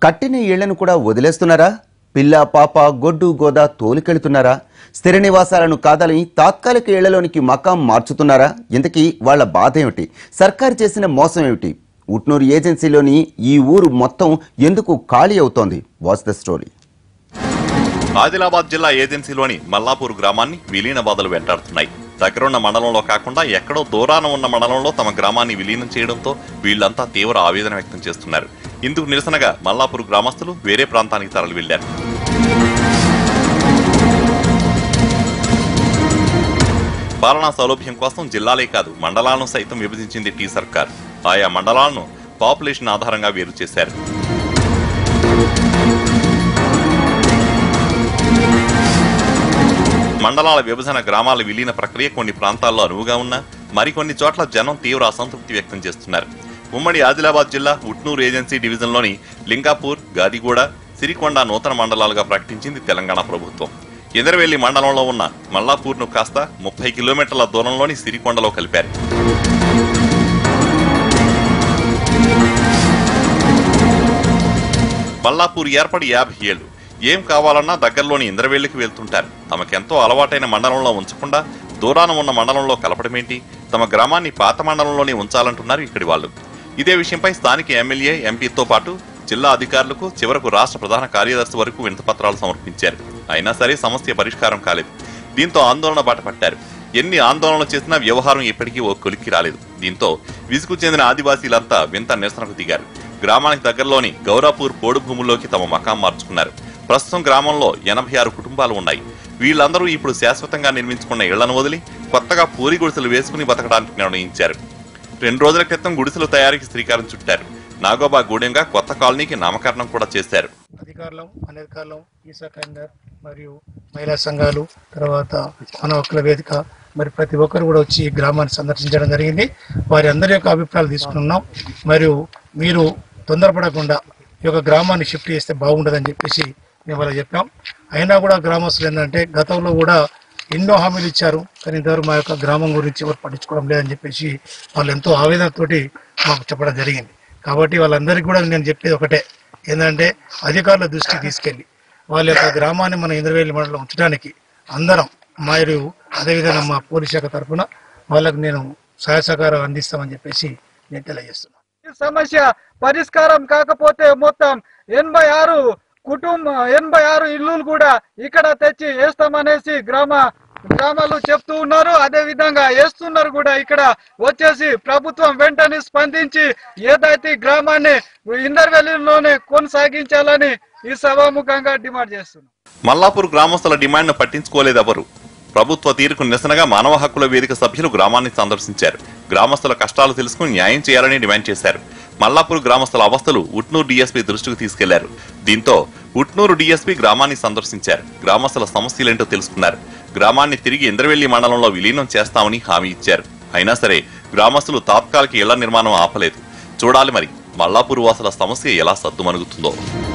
కట్టిన ఇళ్లను కూడా వదిలేస్తున్నారా పిల్ల పాప గొడ్డు గోద తోలుకెళ్తున్నారా స్థిర నివాసాలను కాదని తాత్కాలిక ఇళ్లలోనికి మకాం మార్చుతున్నారా ఇంతకీ వాళ్ళ బాధ ఏమిటి సర్కారు చేసిన మోసం ఏమిటి ఉట్నూరు ఏజెన్సీలోని ఈ ఊరు మొత్తం ఎందుకు ఖాళీ అవుతోంది వాచ్ ద స్టోరీ ఆదిలాబాద్ జిల్లా ఏజెన్సీలోని మల్లాపూర్ గ్రామాన్ని విలీన బాధలు వెంటాడుతున్నాయి దగ్గరున్న మండలంలో కాకుండా ఎక్కడో దూరాన ఉన్న మండలంలో తమ గ్రామాన్ని విలీనం చేయడంతో వీళ్లంతా తీవ్ర ఆవేదన వ్యక్తం చేస్తున్నారు ఇందుకు నిరసనగా మల్లాపూర్ గ్రామస్తులు వేరే ప్రాంతానికి తరలి వెళ్లారు పాలనా సౌలభ్యం కోసం జిల్లాలే కాదు మండలాలను సైతం విభజించింది టీ సర్కార్ ఆయా మండలాలను పాపులేషన్ ఆధారంగా వేరు చేశారు మండలాల విభజన గ్రామాల విలీన ప్రక్రియ కొన్ని ప్రాంతాల్లో అనువుగా ఉన్నా మరికొన్ని చోట్ల జనం తీవ్ర అసంతృప్తి వ్యక్తం చేస్తున్నారు ఉమ్మడి ఆదిలాబాద్ జిల్లా ఉట్నూరు ఏజెన్సీ డివిజన్లోని లింగాపూర్ గాదిగూడ సిరికొండ నూతన మండలాలుగా ప్రకటించింది తెలంగాణ ప్రభుత్వం ఎదరవెల్లి మండలంలో ఉన్న మల్లాపూర్ను కాస్త ముప్పై కిలోమీటర్ల దూరంలోని సిరికొండలో కలిపారు మల్లాపూర్ ఏర్పడి యాభై ఏళ్లు ఏం కావాలన్నా దగ్గరలోని ఇంద్రవేళ్లికి వెళ్తుంటారు తమకెంతో అలవాటైన మండలంలో ఉంచకుండా దూరాన ఉన్న మండలంలో కలపడమేంటి తమ గ్రామాన్ని పాత మండలంలోనే ఉంచాలంటున్నారు ఇక్కడి వాళ్ళు ఇదే విషయంపై స్థానిక ఎమ్మెల్యే ఎంపీతో పాటు జిల్లా అధికారులకు చివరకు రాష్ట్ర ప్రధాన కార్యదర్శి వరకు వినతిపత్రాలు సమర్పించారు అయినా సరే సమస్య పరిష్కారం కాలేదు దీంతో ఆందోళన బాట పట్టారు ఎన్ని ఆందోళనలు చేసినా వ్యవహారం ఇప్పటికీ ఓ కొలిక్కి రాలేదు దీంతో విసుగు చెందిన ఆదివాసీలంతా వింత నిరసనకు దిగారు గ్రామానికి దగ్గరలోని గౌరాపూర్ పోడు భూముల్లోకి తమ మకాం మార్చుకున్నారు ప్రస్తుతం గ్రామంలో ఎనభై ఆరు కుటుంబాలు ఉన్నాయి వీళ్ళందరూ ఇప్పుడు శాశ్వతంగా నిర్మించుకున్న ఇళ్లను వదిలి కొత్తగా పూరి గుడిసెలు వేసుకుని బతకడానికి నిర్ణయించారు రెండు రోజుల క్రితం గుడిసెలు తయారీకి శ్రీకారం చుట్టారు నాగోబా గూడెంగా కొత్త కాలనీకి నామకరణం కూడా చేశారు అధికారులం అనధికారులం ఈసా కేందర్ మరియు మహిళా సంఘాలు తర్వాత మన హక్కుల వేదిక మరి ప్రతి ఒక్కరు కూడా వచ్చి ఈ గ్రామాన్ని సందర్శించడం జరిగింది వారి అందరి యొక్క అభిప్రాయాలు తీసుకున్నాం మరియు మీరు తొందరపడకుండా ఈ యొక్క గ్రామాన్ని షిఫ్ట్ చేస్తే బాగుండదని చెప్పేసి మేము వాళ్ళకి చెప్పాం అయినా కూడా గ్రామస్తులు ఏంటంటే గతంలో కూడా ఎన్నో హామీలు ఇచ్చారు కానీ ఇంతవరకు మా యొక్క గ్రామం గురించి ఎవరు పట్టించుకోవడం లేదని చెప్పేసి వాళ్ళు ఎంతో ఆవేదనతోటి మాకు చెప్పడం జరిగింది కాబట్టి వాళ్ళందరికీ కూడా నేను చెప్పేది ఒకటే ఏంటంటే అధికారుల దృష్టికి తీసుకెళ్ళి వాళ్ళ యొక్క గ్రామాన్ని మన ఇంద్రవేలి మండలం ఉంచడానికి అందరం మరియు అదేవిధంగా మా పోలీస్ శాఖ తరఫున వాళ్ళకు నేను సహాయ సహకారం అందిస్తామని చెప్పేసి నేను తెలియజేస్తున్నాను ఈ సమస్య పరిష్కారం కాకపోతే మొత్తం ఎనభై ఆరు కుటుంబ ఎనభై ఆరు ఇల్లులు కూడా ఇక్కడ తెచ్చి వేస్తామనేసి గ్రామ గ్రామాలు చెప్తూ ఉన్నారు అదే విధంగా వేస్తున్నారు కూడా ఇక్కడ వచ్చేసి ప్రభుత్వం వెంటనే స్పందించి ఏదైతే ఈ గ్రామాన్ని ఇందర్వెల్లిలోనే కొనసాగించాలని ఈ సభాముఖంగా డిమాండ్ చేస్తున్నాం మల్లాపూర్ గ్రామస్తుల డిమాండ్ను పట్టించుకోలేదు ఎవరు ప్రభుత్వ తీరుకు నిరసనగా మానవ హక్కుల వేదిక సభ్యులు గ్రామాన్ని సందర్శించారు గ్రామస్తుల కష్టాలు తెలుసుకుని న్యాయం చేయాలని డిమాండ్ చేశారు మల్లాపూర్ గ్రామస్తుల అవస్థలు ఉట్నూరు డీఎస్పీ దృష్టికి తీసుకెళ్లారు దీంతో ఉట్నూరు డీఎస్పీ గ్రామాన్ని సందర్శించారు గ్రామస్తుల సమస్యలేంటో తెలుసుకున్నారు గ్రామాన్ని తిరిగి ఇంద్రవెల్లి మండలంలో విలీనం చేస్తామని హామీ ఇచ్చారు అయినా సరే గ్రామస్తులు తాత్కాలిక ఇళ్ల నిర్మాణం ఆపలేదు చూడాలి మరి మల్లాపూర్ వాసుల సమస్య ఎలా సద్దుమణుగుతుందో